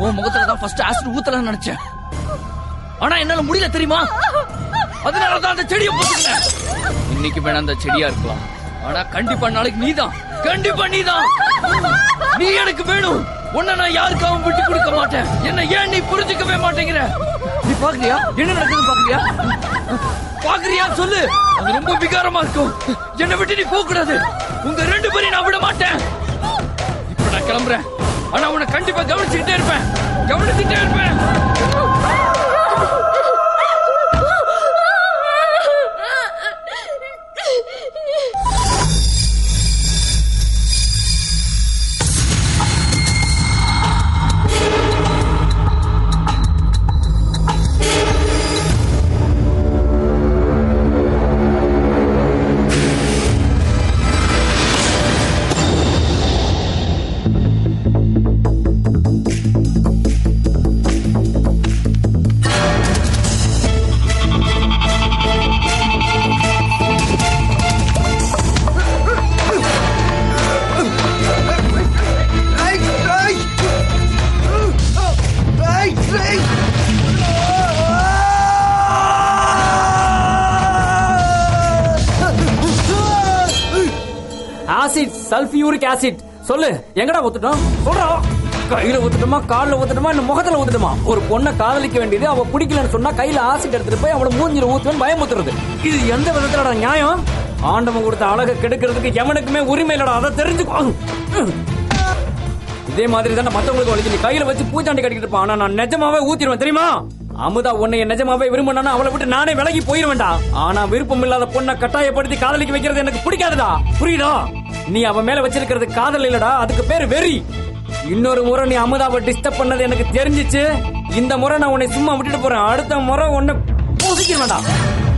உன் முகத்துல தான் ஃபர்ஸ்ட் ஆசிட் ஊத்தலாம்னு நினைச்சேன் ஆனா என்னால முடியல தெரியுமா அதனால தான் அந்த செடியை போட்டுக்கிறேன் இன்னைக்கு வேணா அந்த செடியா இருக்கலாம் ஆனா கண்டிப்பா நாளைக்கு நீதான் கண்டிப்பா நீதான் நீ எனக்கு வேணும் உன்னை நான் யாருக்காகவும் விட்டு கொடுக்க மாட்டேன் என்ன ஏன் நீ புரிஞ்சுக்கவே மாட்டேங்கிற நீ பாக்குறியா என்ன நடக்குதுன்னு பாக்குறியா பாக்குறியா சொல்லு அது ரொம்ப விகாரமா இருக்கும் என்னை விட்டு நீ போக கூடாது உங்க ரெண்டு பேரையும் நான் விட மாட்டேன் இப்ப நான் கிளம்புறேன் ஆனா உன்னை கண்டிப்பா கவனிச்சுக்கிட்டே இருப்பேன் கவனிச்சுட்டே இருப்பேன் ஆசிட் சல்ஃபியூரிக் ஆசிட் சொல்லு எங்கடா ஊத்துட்டோம் சொல்றா கையில ஊத்துட்டோமா கால்ல ஊத்துட்டோமா இல்ல முகத்துல ஊத்துட்டோமா ஒரு பொண்ணை காதலிக்க வேண்டியது அவ பிடிக்கலன்னு சொன்னா கையில ஆசிட் எடுத்துட்டு போய் அவளை மூஞ்சில ஊத்துவேன் பயமுத்துறது இது எந்த விதத்துலடா நியாயம் ஆண்டவன் கொடுத்த அழகை கெடுக்கிறதுக்கு எவனுக்குமே உரிமை இல்லடா அதை தெரிஞ்சுக்கோ இதே மாதிரி தானே மத்தவங்களுக்கு வலிக்கு நீ கையில வச்சு பூச்சாண்டி கட்டிக்கிட்டு இருப்பான் ஆனா நான் நிஜமாவே ஊத்திடுவேன் தெரியுமா அமுதா உன்னை நிஜமாவே விரும்பினா அவளை விட்டு நானே விலகி போயிருவேன்டா ஆனா விருப்பம் இல்லாத பொண்ணை கட்டாயப்படுத்தி காதலிக்க வைக்கிறது எனக்கு பிடிக்காதுடா புரியுதா நீ அவ மேல வச்சிருக்கிறது காதல் இல்லடா அதுக்கு பேரு வெறி இன்னொரு முறை நீ அமுதாவை டிஸ்டர்ப் பண்ணது எனக்கு தெரிஞ்சிச்சு இந்த முறை நான் உன்னை சும்மா விட்டுட்டு போறேன் அடுத்த முறை உன்னை பூசிக்க வேண்டாம்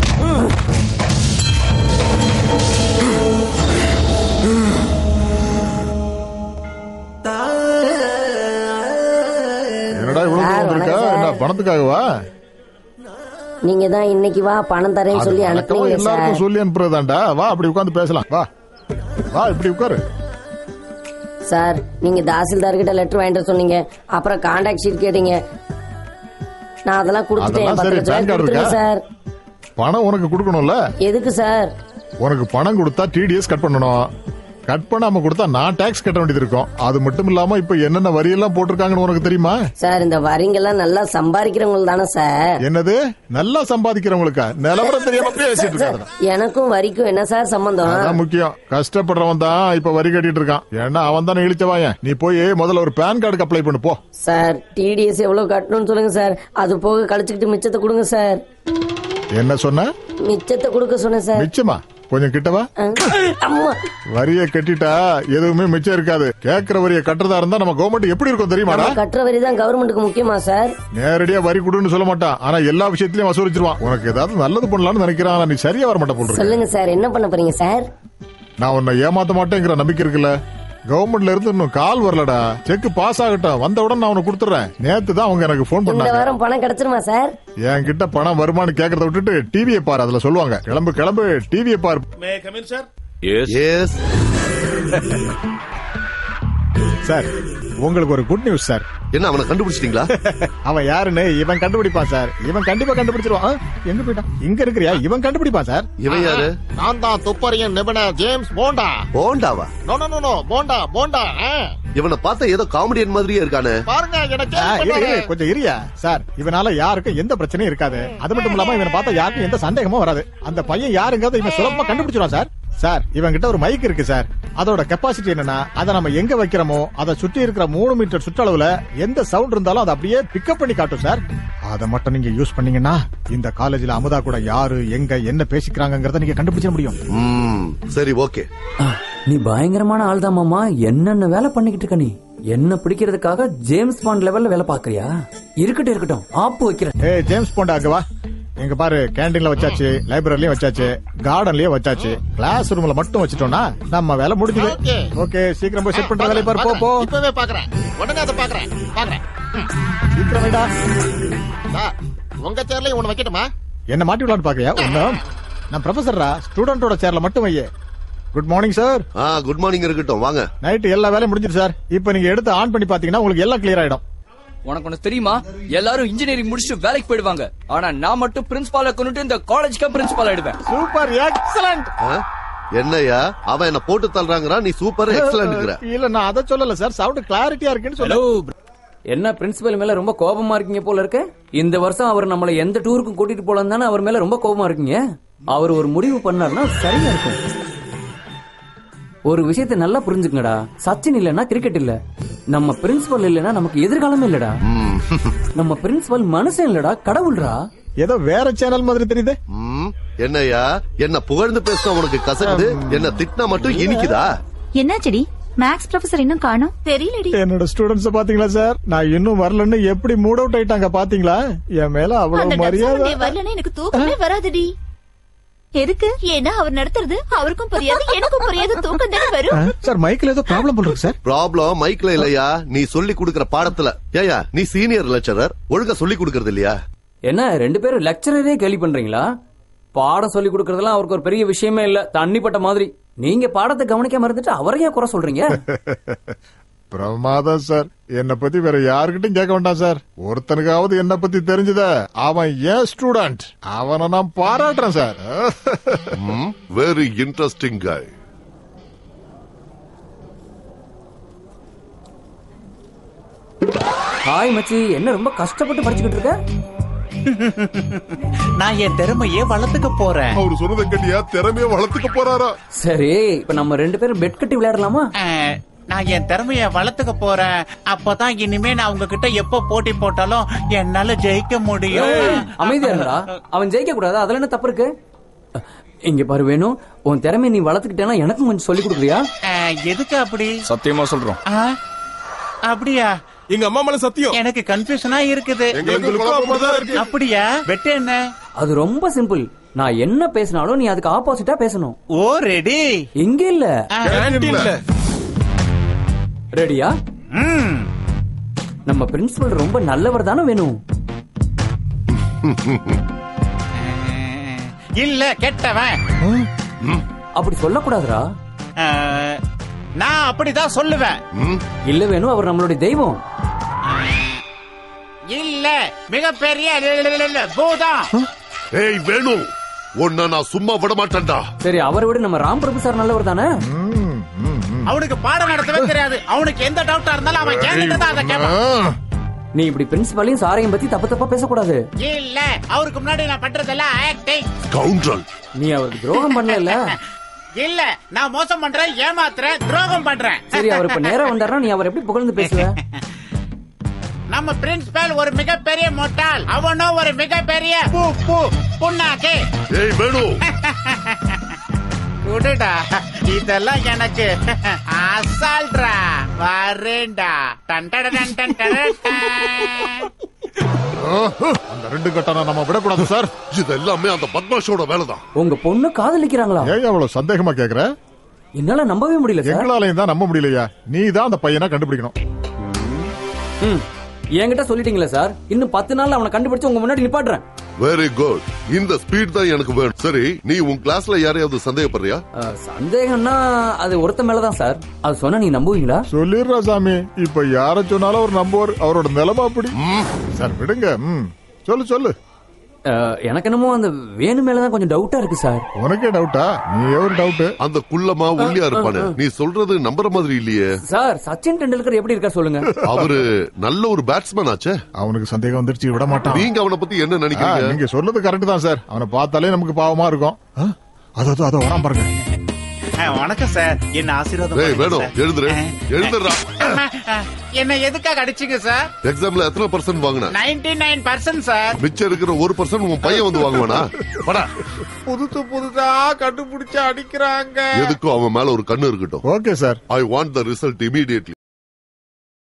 என்னடா இவ்வளவு சார், தூரம் வந்திருக்க வணக்கம் சார். என்ன பணத்துக்காகவா நீங்க தான் இன்னைக்கு வா பணம் தரேன்னு அது சொல்லி வழக்கமா அனுப்புனீங்க எல்லாருக்கும் சார் சொல்லி அனுப்புறதாண்டா வா அப்படி உட்கார்ந்து பேசலாம் வா வா இப்படி உட்காரு சார் நீங்க தாசில்தார் கிட்ட லெட்டர் வாங்கிட்டு வர சொன்னீங்க அப்புறம் கான்டாக்ட் ஷீட் கேட்டீங்க நான் அதெல்லாம் கொடுத்துட்டேன் அதெல்லாம் பத்து சரி, லட்சம் PAN card கொடுத்துருங்க இருக்கா? சார் பணம் உனக்கு கொடுக்கணும்ல எதுக்கு சார் உனக்கு பணம் கொடுத்தா டிடிஎஸ் கட் பண்ணணும் கட் பண்ணாம கொடுத்தா நான் டாக்ஸ் கட்ட வேண்டியது இருக்கும் அது மட்டும் இல்லாம இப்ப என்னென்ன வரி எல்லாம் போட்டிருக்காங்கன்னு உனக்கு தெரியுமா சார் இந்த வரிங்கெல்லாம் நல்லா சம்பாதிக்கிறவங்க தானே சார் என்னது நல்லா சம்பாதிக்கிறவங்களுக்கா நிலவரம் தெரியாம பேசிட்டு இருக்காங்க எனக்கும் வரிக்கும் என்ன சார் சம்பந்தம் அதான் முக்கியம் கஷ்டப்படுறவன் தான் இப்ப வரி கட்டிட்டு இருக்கான் ஏன்னா அவன் தானே இழிச்சவாயன் நீ போய் முதல்ல ஒரு பேன் கார்டுக்கு அப்ளை பண்ணு போ சார் டிடிஎஸ் எவ்வளவு கட்டணும்னு சொல்லுங்க சார் அது போக கழிச்சுக்கிட்டு மிச்சத்தை கொடுங்க சார் என்ன சொன்ன மிச்சத்தை கொடுக்க சொன்னேன் சார் மிச்சமா கொஞ்சம் கிட்டவா அம்மா வரிய கட்டிட்டா எதுவுமே மிச்சம் இருக்காது கேக்குற வரிய கட்டுறதா இருந்தா நம்ம கவர்மெண்ட் எப்படி இருக்கும் தெரியுமாடா நம்ம கட்டுற வரி தான் கவர்மெண்ட்டுக்கு முக்கியமா சார் நேரடியா வரி கொடுன்னு சொல்ல மாட்டான் ஆனா எல்லா விஷயத்திலயும் வசூலிச்சிருவான் உனக்கு ஏதாவது நல்லது பண்ணலாம்னு நினைக்கிறான் ஆனா நீ சரியா வர மாட்டே போல் இருக்கு. சொல்லுங்க சார் என்ன பண்ண போறீங்க சார் நான் உன்னை ஏமாத்த மாட்டேங்கிற நம்பிக்கை இருக்குல்ல கவர்மெண்ட்ல இருந்து இன்னும் கால் வரலடா செக் பாஸ் ஆகட்டும் வந்த உடனே நான் உனக்கு கொடுத்துறேன் நேத்து தான் அவங்க எனக்கு போன் இந்த பண்ணாங்க வாரம் பணம் கிடைச்சிருமா சார் என்கிட்ட பணம் வருமானு கேக்குறத விட்டுட்டு டிவியை பாரு அதுல சொல்லுவாங்க கிளம்பு கிளம்பு டிவியை பாரு may come in sir yes sir உங்களுக்கு ஒரு குட் நியூஸ் சார் என்ன அவனை கண்டுபிடிச்சிட்டீங்களா அவன் யாருன்னு இவன் கண்டுபிடிப்பான் சார் இவன் கண்டிப்பா கண்டுபிடிச்சிருவான் ஆ, எங்க போயிட்டான் இங்க இருக்கிறியா இவன் கண்டுபிடிப்பான் சார் இவன் யாரு நான் தான் துப்பறியும் நிபுணர் ஜேம்ஸ் போண்டா போண்டாவா no no no no Bonda Bonda ஆ. இவனை பார்த்தா ஏதோ காமெடியன் மாதிரியே இருக்கானே பாருங்க எனக்கு கொஞ்சம் இரியா சார் இவனால யாருக்கும் எந்த பிரச்சனையும் இருக்காது அது மட்டும் இல்லாம இவனை பார்த்தா யாருக்கும் எந்த சந்தேகமும் வராது அந்த பையன் யாருங்கிறத இவன் சுலபமா கண்டுபிடிச்சிருவான் சார் சார் இவன் கிட்ட ஒரு மைக் இருக்கு சார் அதோட கெப்பாசிட்டி என்னன்னா அதை நம்ம எங்க வைக்கிறோமோ அதை சுற்றி இருக்கிற மூணு மீட்டர் சுற்றளவுல எந்த சவுண்ட் இருந்தாலும் அதை அப்படியே பிக்கப் பண்ணி காட்டும் சார் அதை மட்டும் நீங்க யூஸ் பண்ணீங்கன்னா இந்த காலேஜ்ல அமுதா கூட யாரு எங்க என்ன பேசிக்கிறாங்கங்கறத நீங்க கண்டுபிடிச்சிட முடியும் ம் சரி ஓகே நீ பயங்கரமான ஆள் தான் மாமா என்னென்ன வேலை பண்ணிக்கிட்டு இருக்க நீ என்ன பிடிக்கிறதுக்காக ஜேம்ஸ் பாண்ட் லெவல்ல வேலை பாக்குறியா இருக்கட்டும் இருக்கட்டும் ஆப்பு வைக்கிறேன் ஏய் ஜேம்ஸ் போண்டா அங்க வா எங்க பாரு கேண்டீன்ல வச்சாச்சு லைப்ரரிலயும் வச்சாச்சு கார்டன்லயும் வச்சாச்சு கிளாஸ் ரூம்ல மட்டும் வச்சிட்டோம்னா நம்ம வேலை முடிஞ்சது ஓகே சீக்கிரம் போய் செட் பண்ற வேலையை பாரு போ போ இப்பவே பாக்குறேன் உடனே அதை பாக்குறேன் பாக்குறேன் சீக்கிரம் வைடா சார் உங்க சேர்லயும் ஒண்ணு வைக்கட்டுமா என்ன மாட்டி விடலான்னு பாக்கறியா ஒண்ணும் நான் ப்ரொஃபசர்ரா ஸ்டூடெண்டோட சேர்ல மட்டும் வையே குட் மார்னிங் சார் ஆ குட் மார்னிங் இருக்கட்டும் வாங்க நைட்டு எல்லா வேலையும் முடிஞ்சிருச்சு சார் இப்போ நீங்க எடுத்து ஆன் பண்ணி பாத்தீங்கன்னா உங்களுக்கு எல்லாம் கிளியர் ஆயிடும் உனக்கு ஒண்ணு தெரியுமா எல்லாரும் இன்ஜினியரிங் முடிச்சுட்டு வேலைக்கு போயிடுவாங்க ஆனா நான் மட்டும் பிரின்சிபால கொண்டுட்டு இந்த காலேஜ்க்கு பிரின்சிபால் ஆயிடுவேன் சூப்பர் எக்ஸலண்ட் ஆ? என்னய்யா அவன் என்ன போட்டு தள்ளுறாங்கிறான் நீ சூப்பர் எக்ஸலன்ட்ங்கிற இல்ல நான் அதை சொல்லல சார் சவுண்ட் கிளாரிட்டியா இருக்குன்னு சொல்ல என்ன பிரின்சிபல் மேல ரொம்ப கோபமா இருக்கீங்க போல இருக்கு இந்த வருஷம் அவர் நம்மள எந்த டூருக்கும் கூட்டிட்டு போலாம் தானே அவர் மேல ரொம்ப கோபமா இருக்கீங்க அவர் ஒரு முடிவு பண்ணாருன்னா சரியா இருக்கும் ஒரு விஷயத்தை நல்லா புரிஞ்சுக்கங்கடா சச்சின் இல்லனா கிரிக்கெட் இல்ல நம்ம பிரின்சிபல் இல்லனா நமக்கு எதிர்காலமே இல்லடா நம்ம பிரின்சிபல் மனுஷன் இல்லடா கடவுள்டா ஏதோ வேற சேனல் மாதிரி தெரியுது ம், என்னய்யா என்ன புகழ்ந்து பேசினா உனக்கு கசக்குது என்ன திட்டினா மட்டும் இனிக்குதா என்னாச்சடி மேக்ஸ் ப்ரொஃபசர் இன்னும் காணோம் தெரியலடி என்னோட ஸ்டூடெண்ட்ஸ் பாத்தீங்களா சார் நான் இன்னும் வரலன்னு எப்படி மூட் அவுட் ஆயிட்டாங்க பாத்தீங்களா என் மேல அந்த அவ்வளவு டப்ஸா மரியாதை வண்டியை வரலன்னா எனக்கு தூக்கமே வராதுடி எதுக்கு ஏன்னா அவர் நடத்துறது அவருக்கும் புரியாது எனக்கும் புரியாது தூக்கம் தானே வரும் சார் மைக்கில் ஏதோ ப்ராப்ளம் போல இருக்கு சார் ப்ராப்ளம் மைக்ல இல்லையா நீ சொல்லி கொடுக்கற பாடத்துல ஏயா நீ சீனியர் லெக்சரர் ஒழுங்கா சொல்லி கொடுக்கறது இல்லையா என்ன ரெண்டு பேரும் லெக்சரரே கேலி பண்றீங்களா பாடம் சொல்லி கொடுக்கறதெல்லாம் அவருக்கு ஒரு பெரிய விஷயமே இல்ல தண்ணிப்பட்ட மாதிரி நீங்க பாடத்தை கவனிக்காம இருந்துட்டு அவரையும் குறை சொல்றீங்க பிரமாதம் சார் என்ன பத்தி வேற யாருக்கிட்டையும் கேட்க வேண்டாம் சார் ஒருத்தனுக்காவது என்ன பத்தி தெரிஞ்சத அவன் ஏன் ஸ்டூடெண்ட் அவனை நான் பாராட்டுறேன் சார் வெரி இன்ட்ரெஸ்டிங் காய் ஹாய் மச்சி என்ன ரொம்ப கஷ்டப்பட்டு படிச்சுக்கிட்டு இருக்க நான் என் திறமையே வளர்த்துக்க போறேன் அவர் சொன்னதை கேட்டியா திறமைய வளர்த்துக்க போறாரா சரி இப்ப நம்ம ரெண்டு பேரும் பெட் கட்டி விளையாடலாமா அஹ், நான் என் திறமைய வளர்த்துக்க போறேன் அப்பதான் இனிமே நான் உங்ககிட்ட எப்ப போட்டி போட்டாலும் என்னால ஜெயிக்க முடியும் அமைதியா இருங்கடா அவன் ஜெயிக்க கூடாது அதுல என்ன தப்பு இருக்கு இங்க பாரு வேணும் உன் திறமையை நீ வளர்த்துக்கிட்டேன்னா எனக்கும் கொஞ்சம் சொல்லி கொடுக்குறியா அஹ், எதுக்கு அப்படி சத்தியமா சொல்றோம் ஆ? அப்படியா எங்க அம்மா மேல சத்தியம் எனக்கு கன்ஃபியூஷனா இருக்குது எங்களுக்கும் அப்படிதான் இருக்கு அப்படியா வெட்டு என்ன அது ரொம்ப சிம்பிள் நான் என்ன பேசினாலும் நீ அதுக்கு ஆப்போசிட்டா பேசணும் ஓ ரெடி இங்க இல்ல கேன்டீன்ல ரெடியா ம் நம்ம பிரின்சிபல் ரொம்ப நல்லவர் தானே வேணும் இல்ல கெட்டவன் அப்படி சொல்லக்கூடாதுடா அஹ், நான் அப்படிதான் சொல்லுவேன் இல்ல வேணும் அவர் நம்மளுடைய தெய்வம் இல்ல மிகப்பெரிய பூதம் ஏய் வேணு உன்னை நான் சும்மா விட மாட்டேன்டா சரி அவரை விட நம்ம ராம் பிரபு சார் நல்லவர் தானே அவனுக்கு பாடம் நடத்தவே தெரியாது அவனுக்கு எந்த டவுட்டா இருந்தாலும் அவன் என்கிட்ட தான் அதை கேட்பான் நீ இப்படி பிரின்சிபாலையும் சாரையும் பத்தி தப்பு தப்பா பேசக்கூடாது இல்ல அவருக்கு முன்னாடி நான் பண்றதெல்லாம் ஆக்டிங் கவுண்டல் நீ அவருக்கு துரோகம் பண்ணல இல்ல நான் மோசம் பண்றேன் ஏமாத்துறேன் துரோகம் பண்றேன் சரி அவர் இப்ப நேரா வந்தாருன்னா நீ அவர் எப்படி புகழ்ந்து பேசுவ நம்ம பிரின்சிபல் ஒரு மிகப்பெரிய மொட்டாள் அவனும் ஒரு மிகப்பெரிய பூ பூ புண்ணாக்கு ஏய் வேணு விடுடா இதெல்லாம் எனக்கு அசால்ட்ரா வரேன்டா done done done done done done. அந்த ரெண்டு கட்டணம் நம்ம விடக்கூடாது சார் இது எல்லாமே அந்த பத்மாஷோட வேலைதான் உங்க பொண்ணு காதலிக்கிறாங்களா ஏன் அவ்வளவு சந்தேகமா கேக்குற என்னால நம்பவே முடியல சார் எங்களாலையும் தான் நம்ப முடியலையா நீ தான் அந்த பையனை கண்டுபிடிக்கணும் ம். என்கிட்ட சொல்லிட்டீங்களா சார் இன்னும் பத்து நாள்ல அவனை கண்டுபிடிச்சு உங்க முன்னாடி நிப்பாட்டுறேன் வெரி குட் இந்த ஸ்பீட் தான் எனக்கு வேணும் சரி நீ உன் கிளாஸ்ல யாரையாவது சந்தேகப்படுறியா அஹ், சந்தேகம்னா அது ஒருத்த மேலதான் சார் அது சொன்னா நீ நம்புவீங்களா சொல்லிடுறா சாமி இப்ப யார சொன்னாலும் அவர் நம்புவார் அவரோட நிலைமை அப்படி சார் விடுங்க ம் சொல்லு சொல்லு அஹ், எனக்கு என்னமோ அந்த வேணு மேலதான் கொஞ்சம் டவுட்டா இருக்கு சார் உனக்கே டவுட்டா நீ ஒரு டவுட் அந்த குள்ளமா ஒல்லியா இருப்பானு நீ சொல்றது நம்புற மாதிரி இல்லையே சார் சச்சின் டெண்டுல்கர் எப்படி இருக்கா சொல்லுங்க அவரு நல்ல ஒரு பேட்ஸ்மேன் ஆச்சே அவனுக்கு சந்தேகம் வந்துருச்சு விட மாட்டான் நீங்க அவனை பத்தி என்ன ஆ, நினைக்கிறீங்க நீங்க சொல்றது கரெக்ட் தான் சார் அவனை பார்த்தாலே நமக்கு பாவமா இருக்கும் ஆ, அதோ அதோ, அதோ வரான் பாருங்க அஹ், வணக்கம் சார் என்ன ஆசீர்வாதம் ஏய் பண்ணுங்க வேணும் சார். எழுதுரு எழுதுறா அஹ், என்ன எதுக்காக அடிச்சீங்க சார் எக்ஸாம்ல எத்தனை பர்சன்ட் வாங்கின நைன்டி நைன் பர்சன்ட் சார் மிச்சம் இருக்கிற ஒரு பர்சன்ட் உன் பையன் வந்து வாங்குவானா படா புதுசு புதுசா கண்டுபிடிச்சு அடிக்கிறாங்க எதுக்கும் அவன் மேல ஒரு கண்ணு இருக்கட்டும் okay sir I want the result immediately